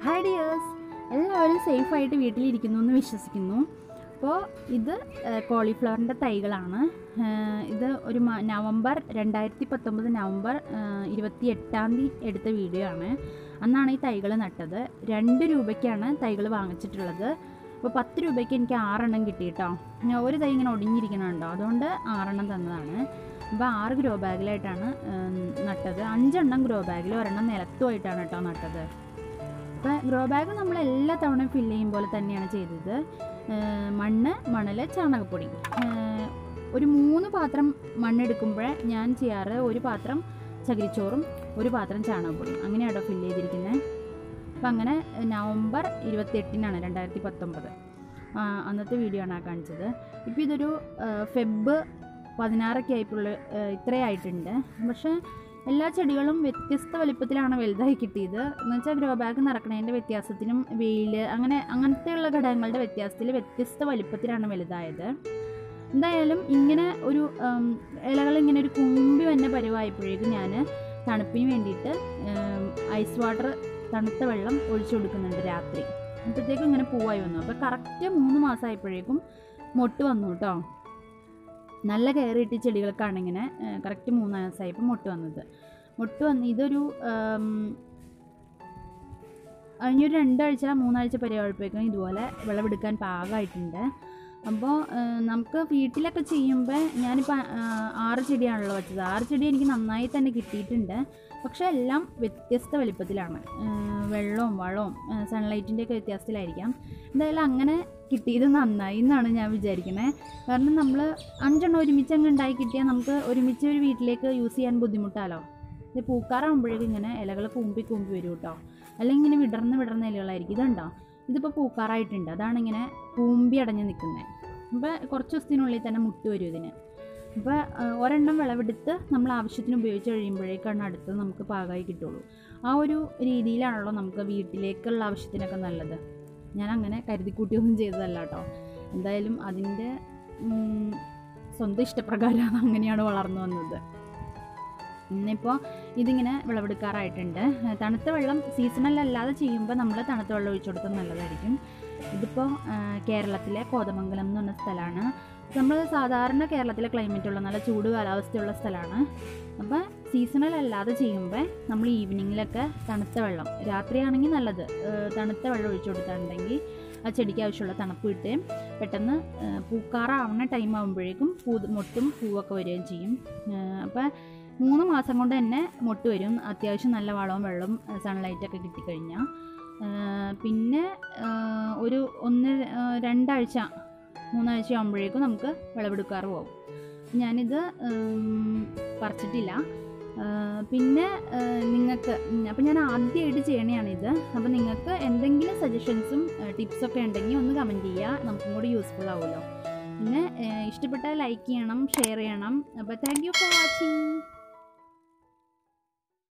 hi dears എല്ലാവരും സേഫായിട്ട് വീട്ടിലിരിക്കുന്നു എന്ന് വിശ്വസിക്കുന്നു അപ്പോൾ ഇത് കോളിഫ്ലവറിൻ്റെ തൈകളാണ് ഏഹ് ഇത് ഒരു മ- നവംബർ രണ്ടായിരത്തി പത്തൊമ്പത് നവംബർ ഇരുപത്തി എട്ടാം തീയതി എടുത്ത വീഡിയോ ആണ് അന്നാണ് ഈ തൈകൾ നട്ടത് രണ്ട് രൂപയ്ക്കാണ് തൈകൾ വാങ്ങിച്ചിട്ടുള്ളത് അപ്പോൾ പത്ത് രൂപയ്ക്ക് എനിക്ക് ആറെണ്ണം കിട്ടി കേട്ടോ ഞാൻ ഒരു തൈ ഇങ്ങനെ ഒടിഞ്ഞിരിക്കണുണ്ടോ അതുകൊണ്ട് ആറെണ്ണം തന്നതാണ് അപ്പോൾ ആറ് ഗ്രോ ബാഗിലായിട്ടാണ് ഏം, നട്ടത് അഞ്ചെണ്ണം ഗ്രോ ബാഗിൽ ഒരെണ്ണം നിലത്തുമായിട്ടാണ് കേട്ടോ നട്ടത് അപ്പോൾ ഗ്രോ ബാഗ് നമ്മൾ എല്ലാ തവണയും ഫില്ല് ചെയ്യും പോലെ തന്നെയാണ് ചെയ്തത് ഏഹ് മണ്ണ് മണൽ ചാണകപ്പൊടി ഏഹ് ഒരു മൂന്ന് പാത്രം മണ്ണെടുക്കുമ്പോൾ ഞാൻ ചെയ്യാറ് ഒരു പാത്രം ചകിരിച്ചോറും ഒരു പാത്രം ചാണകപ്പൊടിയും അങ്ങനെയാണോ ഫില്ല് ചെയ്തിരിക്കുന്നത് അപ്പം അങ്ങനെ നവംബർ ഇരുപത്തിയെട്ടിനാണ് രണ്ടായിരത്തി പത്തൊമ്പത് അന്നത്തെ വീഡിയോ ആണ് ആ കാണിച്ചത് ഇപ്പോൾ ഇതൊരു ഏഹ് ഫെബ് പതിനാറൊക്കെ ആയിട്ടുള്ള ഇത്രയായിട്ടുണ്ട് പക്ഷേ എല്ലാ ചെടികളും വ്യത്യസ്ത വലിപ്പത്തിലാണ് വലുതായി കിട്ടിയത് എന്ന് വെച്ചാൽ ഗ്രോ ബാഗ് നിറക്കണതിൻ്റെ വ്യത്യാസത്തിനും വെയിൽ അങ്ങനെ അങ്ങനത്തെയുള്ള ഘടകങ്ങളുടെ വ്യത്യാസത്തിൽ വ്യത്യസ്ത വലിപ്പത്തിലാണ് വലുതായത് എന്തായാലും ഇങ്ങനെ ഒരു ഉം, ഇലകൾ ഇങ്ങനെ ഒരു കുമ്പി വന്ന പരിവായപ്പോഴേക്കും ഞാൻ തണുപ്പിന് വേണ്ടിയിട്ട് ഐസ് വാട്ടർ തണുത്ത വെള്ളം ഒഴിച്ചു കൊടുക്കുന്നുണ്ട് രാത്രി അപ്പോഴത്തേക്കും ഇങ്ങനെ പൂവായി വന്നു അപ്പോൾ കറക്റ്റ് മൂന്ന് മാസമായപ്പോഴേക്കും മൊട്ട് വന്നു കേട്ടോ നല്ല കെയർ കിട്ടിയ ചെടികൾക്കാണ് ഇങ്ങനെ കറക്റ്റ് മൂന്ന് മാസമായപ്പോൾ മൊട്ട് വന്നത് മൊട്ട് വന്ന് ഇതൊരു ഉം, കഴിഞ്ഞൊരു രണ്ടാഴ്ച മൂന്നാഴ്ച പരിപാടിപ്പോഴേക്കും ഇതുപോലെ വിളവെടുക്കാൻ പാകമായിട്ടുണ്ട് അപ്പോൾ നമുക്ക് വീട്ടിലൊക്കെ ചെയ്യുമ്പോൾ ഞാനിപ്പോൾ ആറ് ചെടിയാണല്ലോ വെച്ചത് ആറ് ചെടി എനിക്ക് നന്നായി തന്നെ കിട്ടിയിട്ടുണ്ട് പക്ഷേ എല്ലാം വ്യത്യസ്ത വലിപ്പത്തിലാണ് ആ, വെള്ളവും വളവും സൺലൈറ്റിൻ്റെ ഒക്കെ വ്യത്യാസത്തിലായിരിക്കാം എന്തായാലും അങ്ങനെ കിട്ടിയത് നന്നായി എന്നാണ് ഞാൻ വിചാരിക്കുന്നത് കാരണം നമ്മൾ അഞ്ചെണ്ണം ഒരുമിച്ച് അങ്ങ് ഉണ്ടായി കിട്ടിയാൽ നമുക്ക് ഒരുമിച്ച് ഒരു വീട്ടിലേക്ക് യൂസ് ചെയ്യാൻ ബുദ്ധിമുട്ടാലോ ഇത് പൂക്കാറാകുമ്പോഴേക്കും ഇങ്ങനെ ഇലകൾ കൂമ്പി കൂമ്പി വരും കേട്ടോ അല്ലെങ്കിൽ ഇങ്ങനെ വിടർന്ന് വിടർന്ന ഇലകളായിരിക്കും ഇതുണ്ടോ ഇതിപ്പോൾ പൂക്കാറായിട്ടുണ്ട് അതാണ് ഇങ്ങനെ കൂമ്പി അടഞ്ഞ് നിൽക്കുന്നത് അപ്പോൾ കുറച്ച് ദിവസത്തിനുള്ളിൽ തന്നെ മുട്ട് വരും ഇതിന് അപ്പോൾ ഒരെണ്ണം വിളവെടുത്ത് നമ്മൾ ആവശ്യത്തിന് ഉപയോഗിച്ച് കഴിയുമ്പോഴേക്കാണ് അടുത്തത് നമുക്ക് പാകമായി കിട്ടുള്ളൂ ആ ഒരു രീതിയിലാണല്ലോ നമുക്ക് വീട്ടിലേക്കുള്ള ആവശ്യത്തിനൊക്കെ നല്ലത് ഞാൻ അങ്ങനെ കരുതിക്കൂട്ടിയൊന്നും ചെയ്തതല്ല കേട്ടോ എന്തായാലും അതിൻ്റെ ഉം, സ്വന്തം ഇഷ്ടപ്രകാരമാണ് അങ്ങനെയാണ് വളർന്നു വന്നത് ഇന്നിപ്പോൾ ഇതിങ്ങനെ വിളവെടുക്കാറായിട്ടുണ്ട് തണുത്ത വെള്ളം സീസണലല്ലാതെ ചെയ്യുമ്പോൾ നമ്മൾ തണുത്ത വെള്ളം ഒഴിച്ചു കൊടുത്താൽ നല്ലതായിരിക്കും ഇതിപ്പോൾ കേരളത്തിലെ കോതമംഗലം എന്ന് പറഞ്ഞ സ്ഥലമാണ് നമ്മൾ സാധാരണ കേരളത്തിലെ ക്ലൈമറ്റ് ഉള്ള നല്ല ചൂട് കാലാവസ്ഥയുള്ള സ്ഥലമാണ് അപ്പോൾ സീസണൽ അല്ലാതെ ചെയ്യുമ്പോൾ നമ്മൾ ഈവനിങ്ങിലൊക്കെ തണുത്ത വെള്ളം രാത്രിയാണെങ്കിൽ നല്ലത് ഏഹ് തണുത്ത വെള്ളം ഒഴിച്ചു കൊടുത്തിട്ടുണ്ടെങ്കിൽ ആ ചെടിക്ക് ആവശ്യമുള്ള തണുപ്പ് കിട്ടുകയും പെട്ടെന്ന് ഏഹ് പൂക്കാറാവുന്ന ടൈം ആകുമ്പോഴേക്കും പൂ മൊട്ടും പൂവൊക്കെ വരികയും ചെയ്യും അപ്പോൾ മൂന്ന് മാസം കൊണ്ട് തന്നെ മൊട്ട് വരും അത്യാവശ്യം നല്ല വളവും വെള്ളവും സൺലൈറ്റൊക്കെ കിട്ടിക്കഴിഞ്ഞാൽ പിന്നെ ഏഹ് ഒരു ഒന്ന് ഏഹ് രണ്ടാഴ്ച മൂന്നാഴ്ച ആകുമ്പോഴേക്കും നമുക്ക് വിളവെടുക്കാറ് പോകും ഞാനിത് ഉം, പറിച്ചിട്ടില്ല ഏഹ് പിന്നെ നിങ്ങൾക്ക് അപ്പം ഞാൻ ആദ്യമായിട്ട് ചെയ്യണതാണിത് അപ്പോൾ നിങ്ങൾക്ക് എന്തെങ്കിലും സജഷൻസും ടിപ്സൊക്കെ ഉണ്ടെങ്കിൽ ഒന്ന് കമൻറ്റ് ചെയ്യുക നമുക്കും കൂടി യൂസ്ഫുൾ ആവുമല്ലോ പിന്നെ ഏഹ് ഇഷ്ടപ്പെട്ടാൽ ലൈക്ക് ചെയ്യണം ഷെയർ ചെയ്യണം അപ്പോൾ താങ്ക് യു ഫോർ വാച്ചിങ്